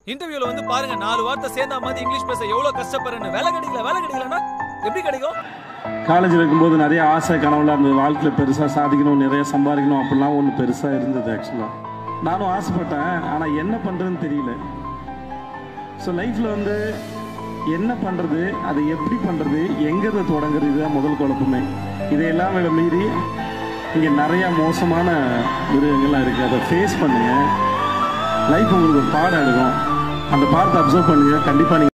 இன்டர்வியூல வந்து பாருங்க நாலு வார்த்தை சேர்ந்தா மாதிரி இங்கிலீஷ் பேச எவ்வளவு கஷ்டப்படுறேன்னு வேலை கிடைக்கல வேலை கிடைக்கலன்னா எப்படி கிடைக்கும் காலேஜில் இருக்கும்போது நிறைய ஆசை கனவுலாம் இருந்தது வாழ்க்கையில் பெருசாக சாதிக்கணும் நிறைய சம்பாதிக்கணும் அப்படிலாம் ஒன்று பெருசாக இருந்தது ஆக்சுவலாக நானும் ஆசைப்பட்டேன் ஆனால் என்ன பண்ணுறதுன்னு தெரியல ஸோ லைஃப்பில் வந்து என்ன பண்ணுறது அதை எப்படி பண்ணுறது எங்கேருந்து தொடங்குறது இதுதான் முதல் குழப்பமே இதையெல்லாம் இதை மீறி இங்கே நிறையா மோசமான மிருகங்கள்லாம் இருக்குது அதை ஃபேஸ் பண்ணுங்க லைஃப் உங்களுக்கு ஒரு பாடம் எடுக்கும் அந்த பாடத்தை அப்சர்வ் பண்ணுங்க கண்டிப்பாக நீங்கள்